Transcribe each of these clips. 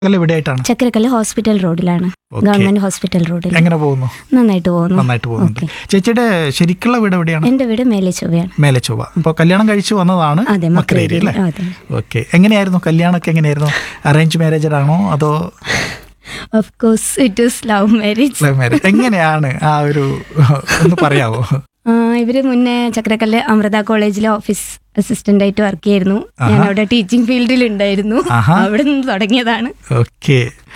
അല്ല ഇവിടെ ആയിട്ടാണ് ചക്കരക്കല്ല് ഹോസ്പിറ്റൽ റോഡിലാണ് ഓക്കെ ഗവൺമെന്റ് ഹോസ്പിറ്റൽ റോഡിൽ എങ്ങനെ പോകുന്നു നന്നായിട്ട് പോകുന്നു നന്നായിട്ട് പോകുന്നുണ്ട് ഓക്കെ. ചേച്ചിയുടെ ശരിക്കുള്ള വീട് എവിടെയാണ് എന്റെ വീട് മേലെ ചൊവ്വയാണ് മേലെ ചൊവ്വ അപ്പോൾ കല്യാണം കഴിച്ചു വന്നതാണ് അതെ മക്രേരി മക്രേരി അല്ലേ അതെ ഓക്കെ എങ്ങനെയായിരുന്നു കല്യാണമൊക്കെ എങ്ങനെയായിരുന്നു അറേഞ്ച് മാരേജ് ആണോ അതോ of course it is love marriage love marriage എങ്ങനെയാണ് ആ ഒരു ഒന്ന് പറയാവോ ഇവര് മുന്നേ ചക്രക്കല്ല് അമൃത കോളേജിലെ ഓഫീസ് അസിസ്റ്റന്റ് ആയിട്ട് വർക്ക് ചെയ്യായിരുന്നു ഞാൻ ആഹാ. അവിടെ ടീച്ചിങ് ഫീൽഡിൽ ഉണ്ടായിരുന്നു ആഹാ. അവിടെ നിന്ന് തുടങ്ങിയതാണ് ഓക്കെ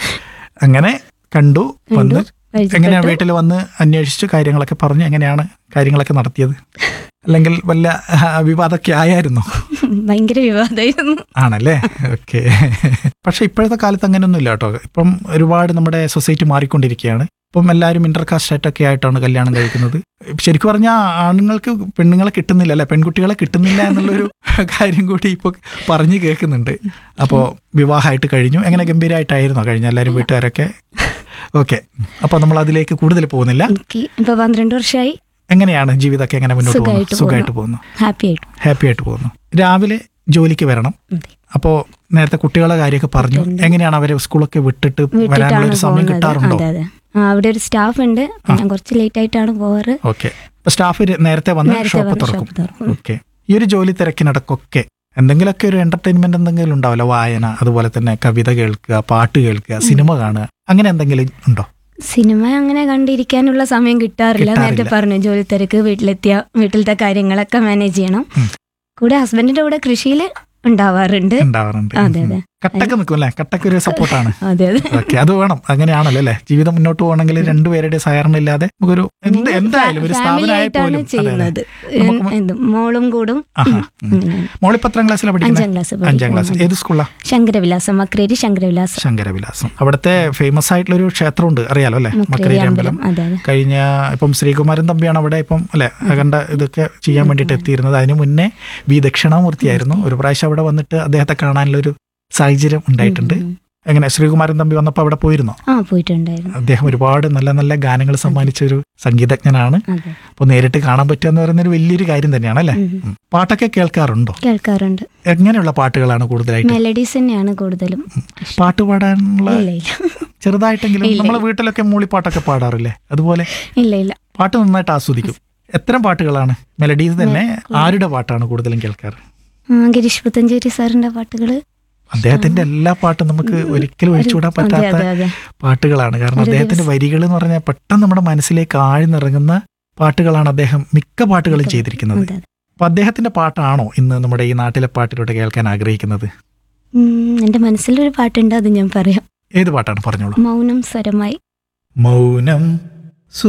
അങ്ങനെ കണ്ടു വന്ന് പരിചയപ്പെട്ടു. എങ്ങനെയാണ് വീട്ടിൽ വന്ന് അന്വേഷിച്ചു കാര്യങ്ങളൊക്കെ പറഞ്ഞു എങ്ങനെയാണ് കാര്യങ്ങളൊക്കെ നടത്തിയത് അല്ലെങ്കിൽ വല്ല ആ, വിവാദമൊക്കെ ആയായിരുന്നോ ഭയങ്കര വിവാദമായിരുന്നു ആണല്ലേ ഓക്കെ പക്ഷെ ഇപ്പോഴത്തെ കാലത്ത് അങ്ങനെയൊന്നും ഇല്ല കേട്ടോ ഇപ്പം ഒരുപാട് നമ്മുടെ സൊസൈറ്റി മാറിക്കൊണ്ടിരിക്കുകയാണ് ഇപ്പം എല്ലാവരും ഇന്റർകാസ്റ്റ് ആയിട്ടൊക്കെ ആയിട്ടാണ് കല്യാണം കഴിക്കുന്നത് ശരിക്കും പറഞ്ഞാൽ ആണുങ്ങൾക്ക് പെണ്ണുങ്ങളെ കിട്ടുന്നില്ല അല്ലെ പെൺകുട്ടികളെ കിട്ടുന്നില്ല എന്നുള്ളൊരു കാര്യം കൂടി ഇപ്പോൾ പറഞ്ഞു കേൾക്കുന്നുണ്ട് അപ്പോൾ വിവാഹമായിട്ട് കഴിഞ്ഞു എങ്ങനെ ഗംഭീരമായിട്ടായിരുന്നോ കഴിഞ്ഞ എല്ലാവരും വീട്ടുകാരൊക്കെ ഓക്കെ അപ്പോൾ നമ്മൾ അതിലേക്ക് കൂടുതൽ പോകുന്നില്ല എനിക്ക് ഇപ്പൊ പന്ത്രണ്ട് വർഷമായി എങ്ങനെയാണ് ജീവിതമൊക്കെ എങ്ങനെ മുന്നോട്ട് പോകുന്നു സുഖമായിട്ട് സുഖമായിട്ട് പോകുന്നു ഹാപ്പി ആയിട്ടു ഹാപ്പി ആയിട്ട് പോകുന്നു രാവിലെ ജോലിക്ക് വരണം അതെ. അപ്പോൾ നേരത്തെ കുട്ടികളെ കാര്യമൊക്കെ പറഞ്ഞു എങ്ങനെയാണ് അവരെ സ്കൂളൊക്കെ വിട്ടിട്ട് വരാനുള്ള വിട്ടിട്ടാണ് ഒരു സമയം പോകുന്നത് കിട്ടാറുണ്ടോ അതെ അതെ ആ, അവിടെ ഒരു സ്റ്റാഫ് ഉണ്ട് അപ്പൊ ഞാൻ കുറച്ച് ലേറ്റ് ആയിട്ടാണ് പോവാറ് ഓക്കെ അപ്പൊ സ്റ്റാഫ് നേരത്തെ വന്ന് നേരത്തെ ഷോപ്പ് വന്ന് തുറക്കും ഷോപ്പ് തുറക്കും. ഓക്കെ ഈ ഒരു ജോലി തിരക്കിനിടക്കൊക്കെ എന്തെങ്കിലുമൊക്കെ ഒരു എന്റർടൈൻമെന്റ് എന്തെങ്കിലും ഉണ്ടാവില്ല വായന അതുപോലെ തന്നെ കവിത കേൾക്കുക പാട്ട് കേൾക്കുക സിനിമ കാണുക അങ്ങനെ എന്തെങ്കിലും ഉണ്ടോ സിനിമ അങ്ങനെ കണ്ടിരിക്കാനുള്ള സമയം കിട്ടാറില്ല കിട്ടാറില്ല. നേരത്തെ പറഞ്ഞു ജോലി തിരക്ക് വീട്ടിലെത്തിയ വീട്ടിലത്തെ കാര്യങ്ങളൊക്കെ മാനേജ് ചെയ്യണം ഉം. കൂടെ ഹസ്ബൻഡിന്റെ കൂടെ കൃഷിയിൽ ഉണ്ടാവാറുണ്ട് ഉണ്ടാവാറുണ്ട് അതെ, ഉം. അതെ. കട്ടക്ക് നിൽക്കും അല്ലേ കട്ടക്ക് ഒരു സപ്പോർട്ടാണ് അതെ അതെ ഓക്കെ അത് വേണം അങ്ങനെയാണല്ലോ അല്ലേ ജീവിതം മുന്നോട്ട് പോകണമെങ്കിൽ രണ്ടുപേരുടെ സഹകരണം ഇല്ലാതെ നമുക്കൊരു എന്ത് എന്തായാലും ഒരു ഫാമിലി സ്ഥാപനമായ ആയിട്ടാണ് പോലും അതെ, അതെ. ചെയ്യുന്നത് നമുക്ക് എന്ത് മോളും കൂടും ആഹാ, ഉം. അങ്ങനെയാണ്. മോളിപ്പോ എത്രാം ക്ലാസ്സിലാണ് അഞ്ചാം പഠിക്കുന്നത് ക്ലാസ് അഞ്ചാം ക്ലാസ് ഏത് സ്കൂളാ ശങ്കരവിലാസം മക്രേരി ശങ്കരവിലാസം ശങ്കരവിലാസം അവിടുത്തെ ഫേമസ് ആയിട്ടുള്ള ഒരു ക്ഷേത്രമുണ്ട് അറിയാലോ അല്ലെ മക്രേരി മക്കരേരി അമ്പലം അമ്പലം അതെ അതെ കഴിഞ്ഞ ഇപ്പം ശ്രീകുമാരൻ തമ്പിയാണ് അവിടെ ഇപ്പം അല്ലെ അകണ്ട ഇതൊക്കെ ചെയ്യാൻ വേണ്ടിയിട്ട് എത്തിയിരുന്നത് അതിന് മുന്നേ വി ദക്ഷിണാമൂർത്തിയായിരുന്നു ഒരു പ്രാവശ്യം അവിടെ വന്നിട്ട് അദ്ദേഹത്തെ കാണാനുള്ള ഒരു സാഹചര്യം ഉണ്ടായിട്ടുണ്ട് ഉം. എങ്ങനെ ശ്രീകുമാരൻ തമ്പി വന്നപ്പോൾ അവിടെ പോയിരുന്നോ ആ പോയിട്ടുണ്ടായിരുന്നു അദ്ദേഹം ഒരുപാട് നല്ല നല്ല ഗാനങ്ങൾ സമ്മാനിച്ച ഒരു സംഗീതജ്ഞനാണ് അതെ അപ്പോൾ നേരിട്ട് കാണാൻ പറ്റുക എന്ന് പറയുന്ന ഒരു വലിയൊരു കാര്യം തന്നെയാണ് അല്ലേ ഉം. ഉം. പാട്ടൊക്കെ കേൾക്കാറുണ്ടോ കേൾക്കാറുണ്ട് എങ്ങനെയുള്ള പാട്ടുകളാണ് കൂടുതലായിട്ട് മെലഡീസ് തന്നെയാണ് കൂടുതലും പാട്ട് പാടാനുള്ള ഇല്ല ഇല്ല ചെറുതായിട്ടെങ്കിലും ഇല്ല, നമ്മളെ വീട്ടിലൊക്കെ മൂളിപ്പാട്ടൊക്കെ പാടാറില്ലേ അതുപോലെ ഇല്ല ഇല്ല പാട്ട് നന്നായിട്ട് ആസ്വദിക്കും എത്ര പാട്ടുകളാണ് മെലഡീസ് തന്നെ ആരുടെ പാട്ടാണ് കൂടുതലും കേൾക്കാറ് ആ, ഗിരീഷ് പുത്തഞ്ചേരി സാറിന്റെ പാട്ടുകള് അദ്ദേഹത്തിന്റെ എല്ലാ പാട്ടും നമുക്ക് ഒരിക്കലും ഒഴിച്ചുകൂടാൻ അതെ പറ്റാത്ത അതെ അതെ പാട്ടുകളാണ് കാരണം ഒരു അദ്ദേഹത്തിന്റെ ദിവസം- വരികൾ എന്ന് പറഞ്ഞാൽ പെട്ടെന്ന് നമ്മുടെ മനസ്സിലേക്ക് ആഴ്ന്നിറങ്ങുന്ന പാട്ടുകളാണ് അദ്ദേഹം മിക്ക പാട്ടുകളും ചെയ്തിരിക്കുന്നത് അതെ, അതെ. അപ്പൊ അദ്ദേഹത്തിന്റെ പാട്ടാണോ ഇന്ന് നമ്മുടെ ഈ നാട്ടിലെ പാട്ടിലൂടെ കേൾക്കാൻ ആഗ്രഹിക്കുന്നത് ഉം, എന്റെ മനസ്സിലൊരു പാട്ടുണ്ട് അത് ഞാൻ പറയാം ഏത് പാട്ടാണ് പറഞ്ഞോളൂ മൗനം സ്വരമായി മൗനം